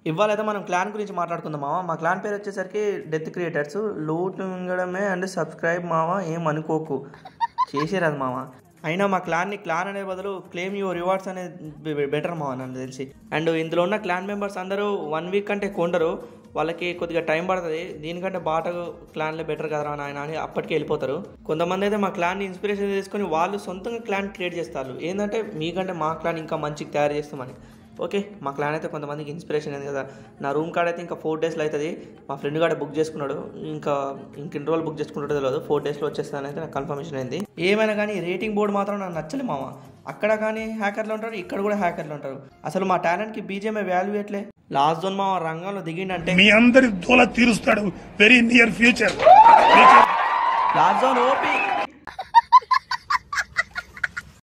ఇవాళ అయితే మనం క్లాన్ గురించి మాట్లాడుకుందాం మామ మా క్లాన్ పేరు వచ్చేసరికి డెత్ క్రియేటర్స్ లూట్ మింగడమే అండ్ సబ్స్క్రైబ్ మామ ఏం అనుకోకు చేసేరాదు మామ అయినా మా క్లాన్ని క్లాన్ అనే బదులు క్లెయిమ్ యువర్ రివార్డ్స్ అనేది బెటర్ మామ నాకు తెలిసి అండ్ ఇందులో ఉన్న క్లాన్ మెంబర్స్ అందరూ వన్ వీక్ కంటే కొండరు వాళ్ళకి కొద్దిగా టైం పడుతుంది దీనికంటే బాట క్లాన్లే బెటర్ కదరా నాయన అని అప్పటికి వెళ్ళిపోతారు కొంతమంది అయితే మా క్లాన్ని ఇన్స్పిరేషన్ తీసుకొని వాళ్ళు సొంతంగా క్లాన్ క్రియేట్ చేస్తారు ఏంటంటే మీకంటే మా క్లాన్ ఇంకా మంచిగా తయారు చేస్తామని ఓకే మా క్లాన్ అయితే కొంతమందికి ఇన్స్పిరేషన్ అయింది కదా నా రూమ్ కార్డ్ అయితే ఇంకా ఫోర్ డేస్లో అవుతుంది మా ఫ్రెండ్ కాడ బుక్ చేసుకున్నాడు ఇంకా ఇంకెన్ని రోజులు బుక్ చేసుకుంటాడో తెలియదు ఫోర్ డేస్లో వచ్చేస్తానని అయితే నాకు కన్ఫర్మేషన్ అయింది ఏమైనా కానీ రేటింగ్ బోర్డు మాత్రం నాకు నచ్చలే మామ అక్కడ కానీ హ్యాకర్లు ఉంటారు ఇక్కడ కూడా హ్యాకర్లు ఉంటారు అసలు మా టాలెంట్కి బీజేమే వాల్యూ ఎట్లే లాస్ట్ జోన్ మా రంగంలో దిగిండంటే మీ అందరి దోల తీరుస్తాడు very near future last zone OP